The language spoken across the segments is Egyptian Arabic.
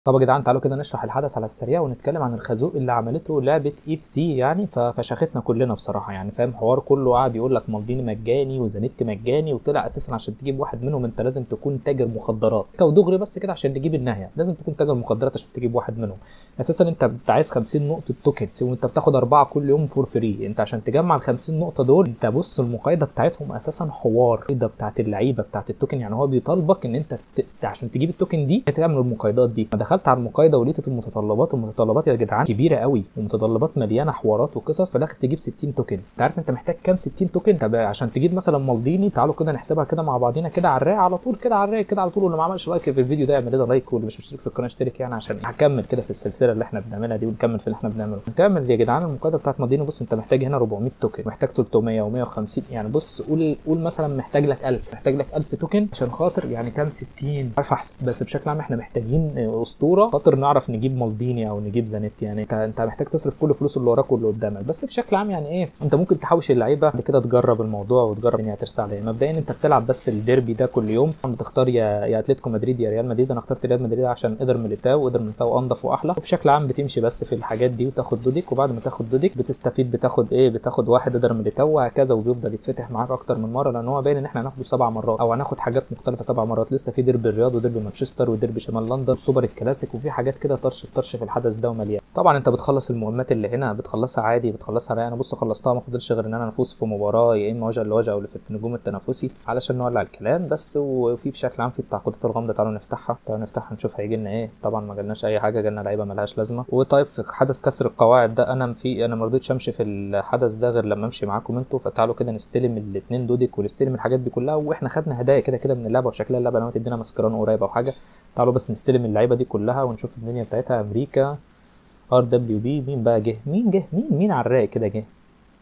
طب يا جدعان تعالوا كده نشرح الحدث على السريع ونتكلم عن الخازوق اللي عملته لعبه اف سي يعني ففشختنا كلنا بصراحه يعني فاهم حوار كله قاعد يقول لك مالديني مجاني وزانيت مجاني وطلع اساسا عشان تجيب واحد منهم انت لازم تكون تاجر مخدرات ودغري بس كده عشان نجيب النهايه لازم تكون تاجر مخدرات عشان تجيب واحد منهم اساسا انت انت عايز 50 نقطه توكن وانت بتاخد اربعه كل يوم فور فري انت عشان تجمع ال 50 نقطه دول انت بص المقايضه بتاعتهم اساسا حوار ده بتاعت اللعيبه بتاعت التوكن يعني هو بيطالبك ان انت ت... عشان تجيب التوكن دي تعمل المقايضات دي دخلت على المقايضه ولقيت المتطلبات المتطلبات يا جدعان كبيره قوي ومتطلبات مليانه حوارات وقصص في الاخر تجيب 60 توكن انت عارف انت محتاج كام 60 توكن طب عشان تجيب مثلا مالديني تعالوا كده نحسبها كده مع بعضينا كده على الرايق على طول كده على الرايق كده على طول واللي ما عملش لايك في الفيديو ده يعمل لنا لايك واللي مش مشترك في القناه اشترك يعني عشان هكمل كده في السلسله اللي احنا بنعملها دي ونكمل في اللي احنا بنعمله تعمل يا جدعان المقايضه بتاعت مالديني بص انت محتاج هنا 400 توكن محتاج 300 و150 يعني بص قول قول مثلا محتاج لك 1000 محتاج لك 1000 توكن عشان خاطر يعني كام 60 عارف احسن بس بشكل عام احنا محتاجين اسطوره خاطر نعرف نجيب مالديني او نجيب زانيت يعني انت انت محتاج تصرف كل فلوس اللي وراك واللي قدامك بس بشكل عام يعني ايه انت ممكن تحوش اللعيبه بعد كده تجرب الموضوع وتجرب ان هي ترسى عليه مبدئيا انت بتلعب بس الديربي ده كل يوم بتختار يا يا اتلتيكو مدريد يا ريال مدريد انا اخترت ريال مدريد عشان قدر ميليتاو قدر ميليتاو انضف واحلى وبشكل عام بتمشي بس في الحاجات دي وتاخد دوديك وبعد ما تاخد دوديك بتستفيد بتاخد ايه بتاخد واحد قدر ميليتاو وهكذا وبيفضل يتفتح معاك اكتر من مره لان هو باين ان احنا هناخده سبع مرات او هناخد حاجات مختلفه سبع مرات لسه في ديربي الرياض وديربي مانشستر وديربي شمال لندن والسوبر الكلاسيك وفي حاجات كده طرش طرش في الحدث ده ومليان طبعا انت بتخلص المهمات اللي هنا بتخلصها عادي بتخلصها رايق انا بص خلصتها ما فضلش غير ان انا افوز في مباراه يا اما وجه لوجه او اللي في النجوم التنافسي علشان نولع الكلام بس وفي بشكل عام في التعاقدات الغامضه تعالوا نفتحها تعالوا نفتحها نشوف هيجي لنا ايه طبعا ما جالناش اي حاجه جالنا لعيبه ملهاش لازمه وطيب في حدث كسر القواعد ده انا في انا ما رضيتش امشي في الحدث ده غير لما امشي معاكم انتوا فتعالوا كده نستلم الاثنين دوديك ونستلم الحاجات دي كلها واحنا خدنا هدايا كده كده من اللعبه وشكلها اللعبه لما تدينا مسكران قريب او حاجه تعالوا بس نستلم اللعيبه دي كلها ونشوف الدنيا بتاعتها امريكا ار دبليو بي مين بقى جه مين جه مين مين على الرايق كده جه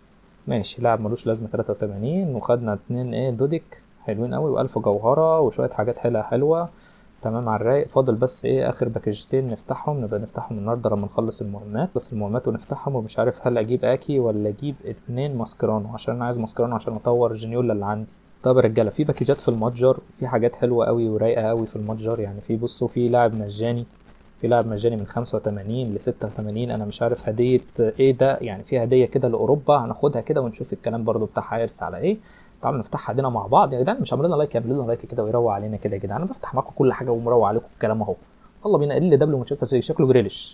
ماشي لاعب ملوش لازمه 83 وخدنا اتنين ايه دوديك حلوين قوي و1000 جوهره وشويه حاجات حلوه حلوه تمام على الرايق فاضل بس ايه اخر باكجتين نفتحهم نبقى نفتحهم النهارده لما نخلص المهمات بس المهمات ونفتحهم ومش عارف هل اجيب اكي ولا اجيب اتنين ماسكرانو عشان انا عايز ماسكرانو عشان اطور جينيولا اللي عندي طب يا رجاله في باكجات في المتجر في حاجات حلوه قوي ورايقه قوي في المتجر يعني في بصوا في لاعب مجاني في لاعب مجاني من 85 ل 86 انا مش عارف هديه ايه ده يعني في هديه كده لاوروبا هناخدها كده ونشوف الكلام برضو بتاعها هيرسى على ايه تعالوا نفتحها دينا مع بعض يا جدعان مش عاملين لايك يعملوا لنا لايك كده ويروق علينا كده يا جدعان انا بفتح معاكم كل حاجه ومروق عليكم الكلام اهو يلا بينا ال دبليو مانشستر سيتي شكله جريليش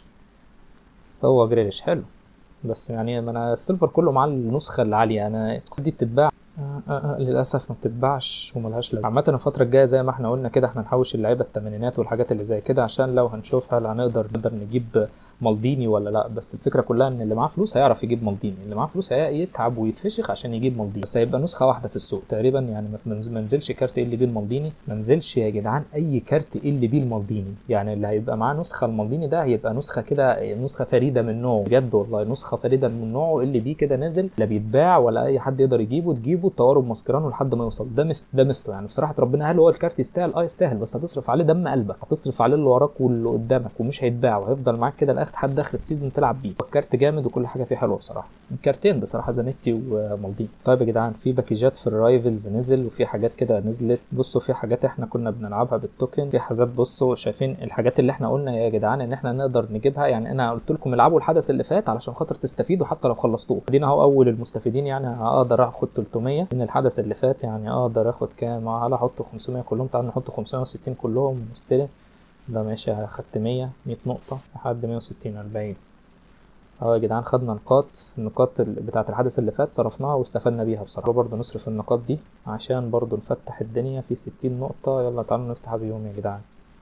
هو جريليش حلو بس يعني ما انا السيلفر كله مع النسخه العاليه انا دي بتتباع آه آه للاسف ما بتتباعش وملهاش لازمه عامه الفتره الجايه زي ما احنا قلنا كده احنا نحوش اللعيبه الثمانينات والحاجات اللي زي كده عشان لو هنشوف هل هنقدر نقدر نجيب مالديني ولا لا بس الفكره كلها ان اللي معاه فلوس هيعرف يجيب مالديني اللي معاه فلوس هيتعب ويتفشخ عشان يجيب مالديني بس هيبقى نسخه واحده في السوق تقريبا يعني ما نزلش كارت ال بي المالديني ما نزلش يا جدعان اي كارت ال بي المالديني يعني اللي هيبقى معاه نسخه المالديني ده هيبقى نسخه كده نسخه فريده من نوعه بجد والله نسخه فريده من نوعه ال بي كده نازل لا بيتباع ولا اي حد يقدر يجيبه تجيبه تطوره بماسكرانه لحد ما يوصل ده مست ده مستو يعني بصراحه ربنا هل هو الكارت يستاهل اه يستاهل بس هتصرف عليه دم قلبك هتصرف عليه اللي وراك واللي قدامك ومش هيتباع وهيفضل معاك كده لاخر حد اخر السيزون تلعب بيه الكارت جامد وكل حاجه فيه حلوه بصراحه الكارتين بصراحه زانيتي ومالدين طيب يا جدعان في باكيجات في الرايفلز نزل وفي حاجات كده نزلت بصوا في حاجات احنا كنا بنلعبها بالتوكن في حاجات بصوا شايفين الحاجات اللي احنا قلنا يا جدعان ان احنا نقدر نجيبها يعني انا قلت لكم العبوا الحدث اللي فات علشان خاطر تستفيدوا حتى لو خلصتوه ادينا اهو اول المستفيدين يعني اقدر اخد 300 من الحدث اللي فات يعني اقدر اخد كام على احط 500 كلهم تعالوا نحط 560 كلهم ونستلم ده ماشي اخدت 100 100 نقطة لحد 160 40 اهو يا جدعان خدنا نقاط النقاط بتاعة الحدث اللي فات صرفناها واستفدنا بيها بصراحة برضه نصرف النقاط دي عشان برضه نفتح الدنيا في 60 نقطة يلا تعالوا نفتح بيهم يا جدعان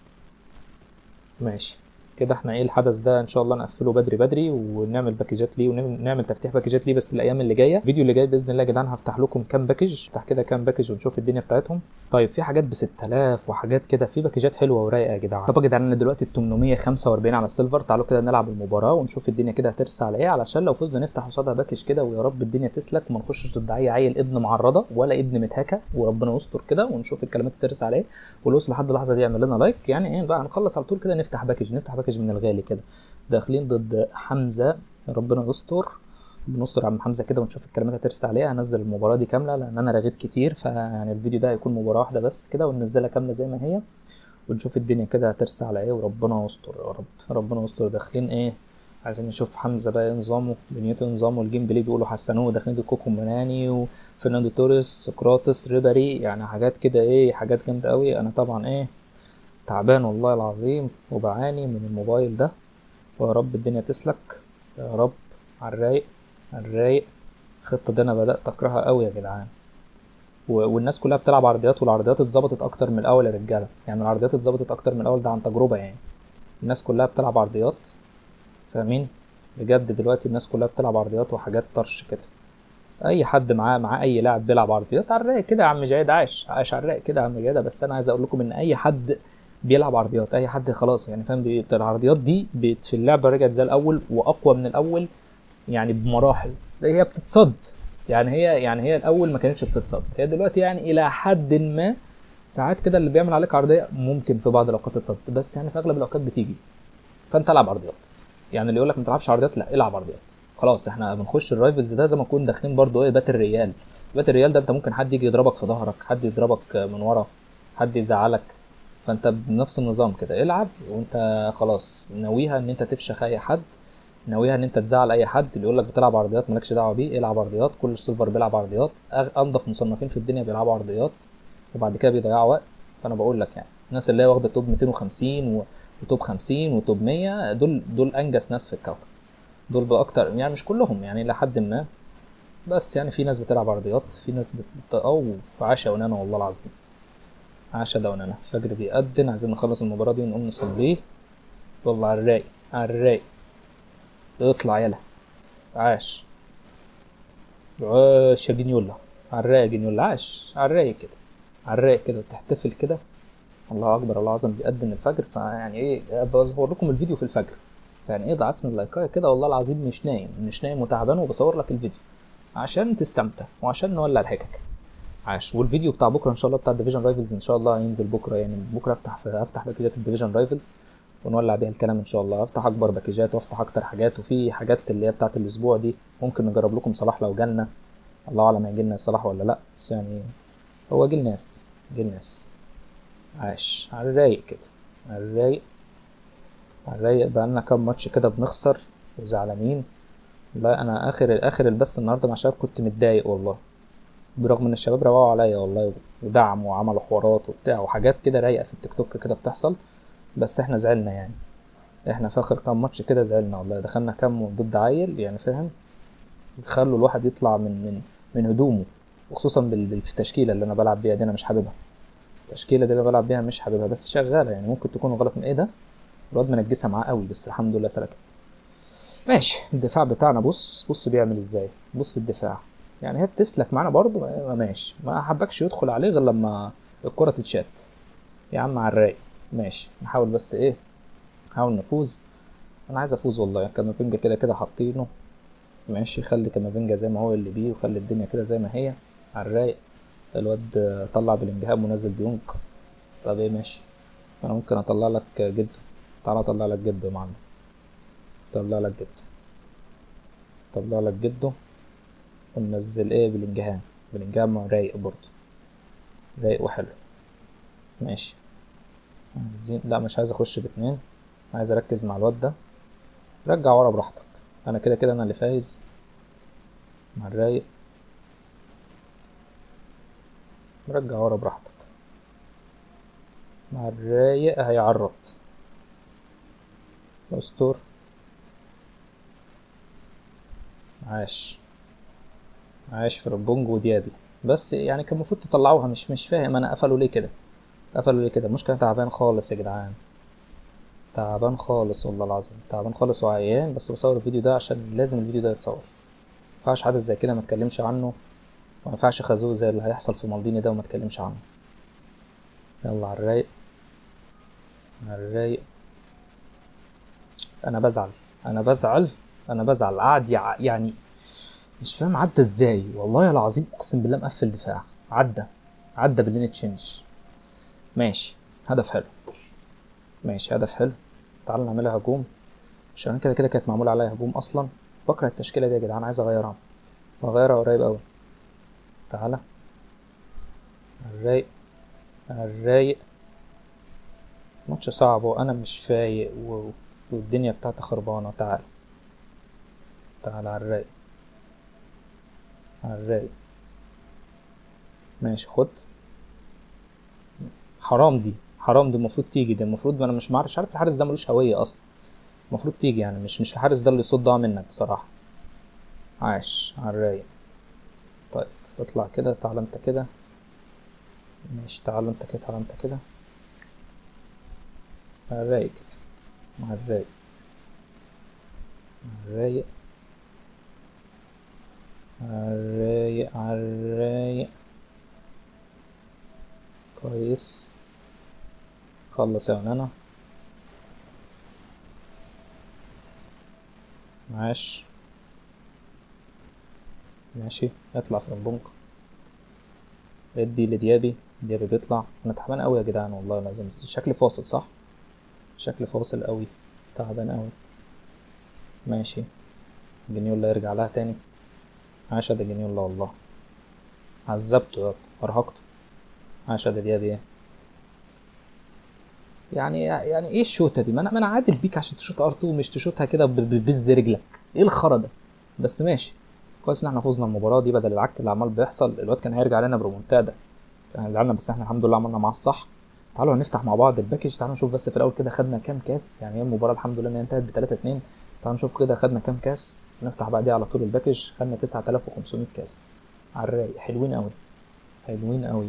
ماشي كده احنا ايه الحدث ده ان شاء الله نقفله بدري بدري ونعمل باكجات ليه ونعمل تفتيح باكجات ليه بس الايام اللي جايه الفيديو اللي جاي باذن الله يا جدعان هفتح لكم كام باكج افتح كده كام باكج ونشوف الدنيا بتاعتهم طيب في حاجات ب 6000 وحاجات كده في باكجات حلوه ورايقه يا جدعان طب يا جدعان انا دلوقتي 845 على السيلفر تعالوا كده نلعب المباراه ونشوف الدنيا كده هترسى على ايه علشان لو فزنا نفتح قصادها باكج كده ويا رب الدنيا تسلك وما نخشش ضد اي عيل ابن معرضه ولا ابن متهكه وربنا يستر كده ونشوف الكلمات ترسى على ايه واللي وصل لحد اللحظه دي يعمل لنا لايك يعني ايه بقى هنخلص على طول كده نفتح باكج نفتح باكج من الغالي كده داخلين ضد حمزه ربنا يستر بنستر عم حمزه كده ونشوف الكلمات هترسى عليها هنزل المباراه دي كامله لان انا رغيت كتير فيعني الفيديو ده هيكون مباراه واحده بس كده وننزلها كامله زي ما هي ونشوف الدنيا كده هترسى على ايه وربنا يستر يا رب ربنا يستر داخلين ايه عايزين نشوف حمزة بقى ايه نظامه دنيته إيه نظامه الجيم بلاي بيقولوا حسنوه داخلين كوكو مناني وفرناندو توريس سقراطس ريبري يعني حاجات كده ايه حاجات جامدة قوي انا طبعا ايه تعبان والله العظيم وبعاني من الموبايل ده ويا رب الدنيا تسلك يا رب على الرايق على الرايق الخطة دي انا بدأت اكرهها قوي يا جدعان والناس كلها بتلعب عرضيات والعرضيات اتظبطت اكتر من الاول يا رجاله يعني العرضيات اتظبطت اكتر من الاول ده عن تجربه يعني الناس كلها بتلعب عرضيات فاهمين بجد دلوقتي الناس كلها بتلعب عرضيات وحاجات طرش كده اي حد معاه معاه اي لاعب بيلعب عرضيات على الرايق كده يا عم جايد عايش عايش على الرايق كده يا عم جايد بس انا عايز اقول لكم ان اي حد بيلعب عرضيات اي حد خلاص يعني فاهم العرضيات دي في اللعبه رجعت زي الاول واقوى من الاول يعني بمراحل هي بتتصد يعني هي يعني هي الاول ما كانتش بتتصد هي دلوقتي يعني الى حد ما ساعات كده اللي بيعمل عليك عرضيه ممكن في بعض الاوقات تتصد بس يعني في اغلب الاوقات بتيجي فانت العب عرضيات يعني اللي يقول لك ما تلعبش عرضيات لا العب عرضيات خلاص احنا بنخش الرايفلز ده زي ما نكون داخلين برضو ايه باتل ريال باتل ريال ده انت ممكن حد يجي يضربك في ظهرك حد يضربك من ورا حد يزعلك فانت بنفس النظام كده العب وانت خلاص ناويها ان انت تفشخ اي حد ناويها ان انت تزعل اي حد اللي يقول لك بتلعب عرضيات مالكش دعوه بيه العب عرضيات كل السيلفر بيلعب عرضيات انضف مصنفين في الدنيا بيلعبوا عرضيات وبعد كده بيضيعوا وقت فانا بقول لك يعني الناس اللي هي واخده توب 250 وتوب 50 وتوب 100 دول دول انجس ناس في الكوكب دول باكتر يعني مش كلهم يعني لحد ما بس يعني في ناس بتلعب عرضيات في ناس بت او في عشا ونانا والله العظيم عشا ده ونانا الفجر بيأذن عايزين نخلص المباراة دي ونقوم نصليه والله على الرايق على الرايق اطلع يلا عاش عاش يا جنيولا على الرايق جنيولا عاش على الرايق كده على الرايق كده تحتفل كده الله اكبر الله اعظم بيقدم الفجر فيعني ايه بصور لكم الفيديو في الفجر فيعني ايه ضعسنا اللايكايه كده والله العظيم مش نايم مش نايم وتعبان وبصور لك الفيديو عشان تستمتع وعشان نولع الحكك عاش والفيديو بتاع بكره ان شاء الله بتاع ديفيجن رايفلز ان شاء الله هينزل بكره يعني بكره افتح افتح باكجات الديفيجن رايفلز ونولع بيها الكلام ان شاء الله افتح اكبر باكجات وافتح اكتر حاجات وفي حاجات اللي هي بتاعت الاسبوع دي ممكن نجرب لكم صلاح لو جالنا الله اعلم هيجي لنا صلاح ولا لا بس يعني هو جه الناس جه الناس عاش على الرايق كده على الرايق على الرايق بقالنا كام ماتش كده بنخسر وزعلانين لا انا اخر اخر البث النهارده مع الشباب كنت متضايق والله برغم ان الشباب روقوا عليا والله ودعموا وعملوا حوارات وبتاع وحاجات كده رايقه في التيك توك كده بتحصل بس احنا زعلنا يعني احنا في اخر كام ماتش كده زعلنا والله دخلنا كام ضد عيل يعني فاهم خلوا الواحد يطلع من من من هدومه وخصوصا بالتشكيله اللي انا بلعب بيها دي انا مش حاببها التشكيله دي اللي بلعب بيها مش حاببها بس شغاله يعني ممكن تكون غلط من ايه ده الواد منجسها معاه قوي بس الحمد لله سلكت ماشي الدفاع بتاعنا بص بص بيعمل ازاي بص الدفاع يعني هي بتسلك معانا برضو ماشي ما حبكش يدخل عليه غير لما الكرة تتشات يا عم على الرايق ماشي نحاول بس ايه نحاول نفوز انا عايز افوز والله كامافينجا كده كده حاطينه ماشي خلي كامافينجا زي ما هو اللي بيه وخلي الدنيا كده زي ما هي على الرايق الواد طلع بالانجهام ونزل ديونج طب ايه ماشي انا ممكن اطلع لك جده تعالى اطلع لك جده يا معلم طلع لك جده طلع لك جده وننزل ايه بالانجهام بالانجهام رايق برضه رايق وحلو ماشي عايزين لا مش عايز اخش باتنين عايز اركز مع الواد ده رجع ورا براحتك انا كده كده انا اللي فايز مع الرايق رجع ورا براحتك مع الرايق هيعرض استور عاش عاش في ربونج وديابي بس يعني كان المفروض تطلعوها مش مش فاهم انا قفلوا ليه كده قفلوا ليه كده المشكله تعبان خالص يا جدعان تعبان خالص والله العظيم تعبان خالص وعيان بس بصور الفيديو ده عشان لازم الفيديو ده يتصور مينفعش حدث زي كده ما اتكلمش عنه ومينفعش خازوق زي اللي هيحصل في مالديني ده وما اتكلمش عنه يلا على الرايق على الرايق انا بزعل انا بزعل انا بزعل قعد يعني مش فاهم عدى ازاي والله العظيم اقسم بالله مقفل دفاع عدى عدى باللين تشينج ماشي هدف حلو ماشي هدف حلو تعال نعملها هجوم عشان كده كده كانت معمولة عليها هجوم اصلا بكره التشكيله دي يا جدعان عايز اغيرها واغيرها قريب قوي تعالى الرايق الرايق ماتش صعب وانا مش فايق و... والدنيا بتاعتي خربانه تعال تعال على الرايق على الرايق ماشي خد حرام دي حرام دي المفروض تيجي دي المفروض انا مش عارف مش عارف الحارس ده ملوش هويه اصلا المفروض تيجي يعني مش مش الحارس ده اللي يصدها منك بصراحه عاش على الرايق طيب اطلع كده تعال انت كده ماشي تعال انت كده تعال انت كده على الرايق كده على الرايق على الرايق على الرايق على الرايق كويس خلص يا ونانا ماشي ماشي اطلع في البنك ادي لديابي ديابي بيطلع انا تعبان قوي يا جدعان والله لازم شكلي فاصل صح شكلي فاصل قوي تعبان قوي ماشي جنيولا يرجع لها تاني عاش ده جنيولا والله عذبته يا ارهقته عاش ده ديابي ايه يعني يعني ايه الشوطه دي ما انا ما انا عادل بيك عشان تشوط ار 2 مش تشوطها كده ب- ب- بز رجلك ايه الخرا ده بس ماشي كويس ان احنا فزنا المباراه دي بدل العك اللي عمال بيحصل الواد كان هيرجع لنا برومونتادا كان زعلنا بس احنا الحمد لله عملنا معاه الصح تعالوا نفتح مع بعض الباكج تعالوا نشوف بس في الاول كده خدنا كام كاس يعني هي المباراه الحمد لله ان هي انتهت ب 3 2 تعالوا نشوف كده خدنا كام كاس نفتح بعديها على طول الباكج خدنا 9500 كاس على الرايق حلوين قوي حلوين قوي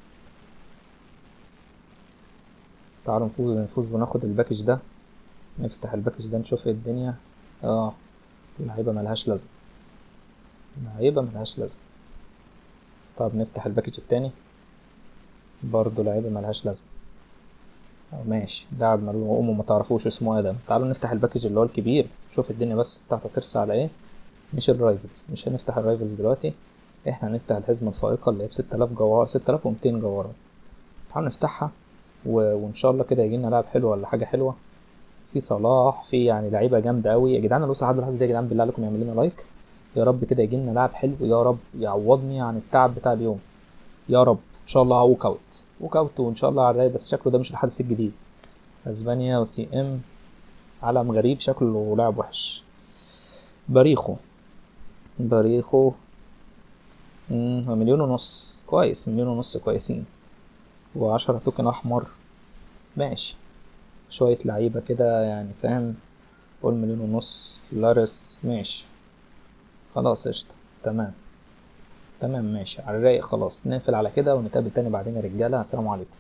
تعالوا نفوز نفوز وناخد الباكج ده نفتح الباكج ده نشوف ايه الدنيا اه اللعيبه ملهاش لازمه لعيبه ملهاش لازمه طب نفتح الباكج التاني برضه لعيبه ملهاش لازمه آه، ماشي لاعب ملوم ما تعرفوش اسمه ادم تعالوا نفتح الباكج اللي هو الكبير شوف الدنيا بس بتاعته ترسى على ايه مش الرايفلز مش هنفتح الرايفلز دلوقتي احنا هنفتح الحزمه الفائقه اللي هي ب 6000 جوهره 6200 جوهره تعالوا نفتحها و... وان شاء الله كده يجيلنا لاعب حلو ولا حاجه حلوه في صلاح في يعني لعيبه جامده قوي يا جدعان لو لحد اللحظه دي يا جدعان بالله عليكم يعمل لنا لايك يا رب كده يجي لنا لاعب حلو يا رب يعوضني عن التعب بتاع اليوم يا رب ان شاء الله ووك اوت ووك اوت وان شاء الله على الرايق بس شكله ده مش الحدث الجديد اسبانيا وسي ام علم غريب شكله لاعب وحش باريخو باريخو مم، هو مليون ونص كويس مليون ونص كويسين وعشرة توكن احمر ماشي شوية لعيبة كده يعني فاهم قول مليون ونص لارس ماشي خلاص قشطة تمام تمام ماشي على الرايق خلاص نقفل على كده ونتقابل تاني بعدين يا رجالة السلام عليكم